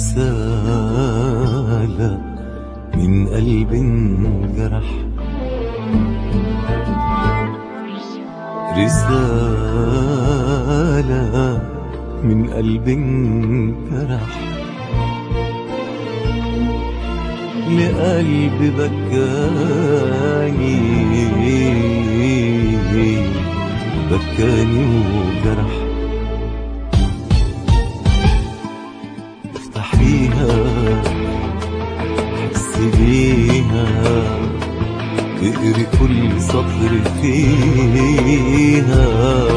رسالة من قلب انجرح رسالة من قلب انجرح لقلب بكاني بكاني وجرح افتحيها حس بيها اقري كل سطر فيها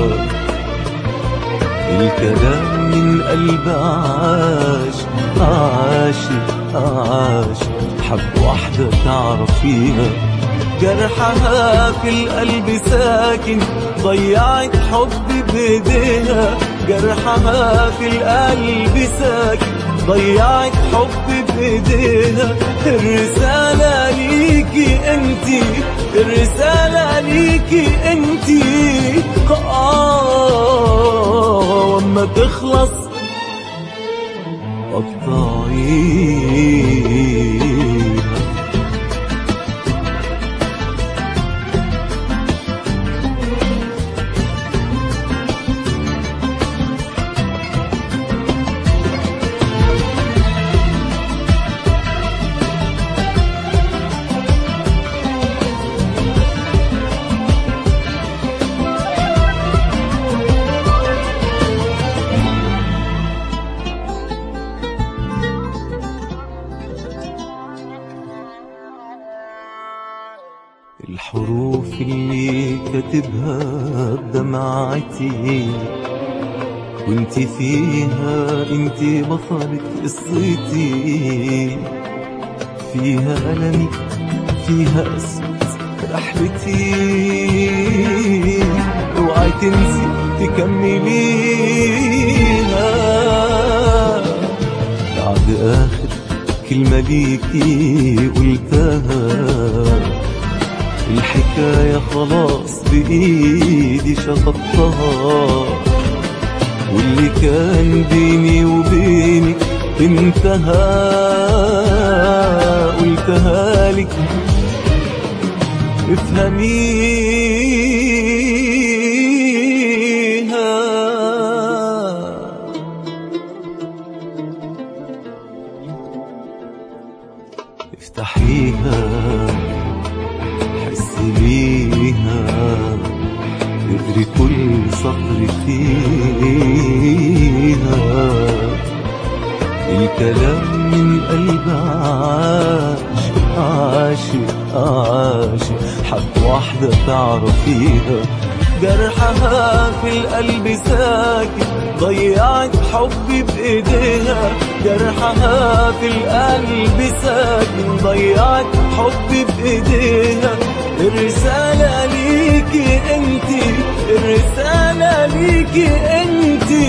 الكلام من قلب عاش عاشق عاشق حب واحدة تعرفيها جرحها في القلب ساكن ضيعت حبي بايديها جرحها في القلب ساكن ضيعت حبي بايديها الرسالة ليكي انتي الرسالة ليكي انتي آه وما تخلص قطعيها الحروف اللي كاتبها بدمعتي وانت فيها انت بطلة قصتي فيها ألمي فيها أسود رحلتي اوعي تنسي تكمليها بعد آخر كلمة ليكي قلتها الحكاية خلاص بإيدي شطبتها واللي كان بيني وبينك انتهى قلتها لك افهميها افتحيها حس بيها اقري كل سطر فيها الكلام من قلب عاشق عاشق عاشق حب واحدة تعرفيها جرحها في القلب ساكن ضيعت حبي بإيديها جرحها في القلب ساكن ضيعت حبي بإيديها الرسالة ليكي انتي الرسالة ليكي انتي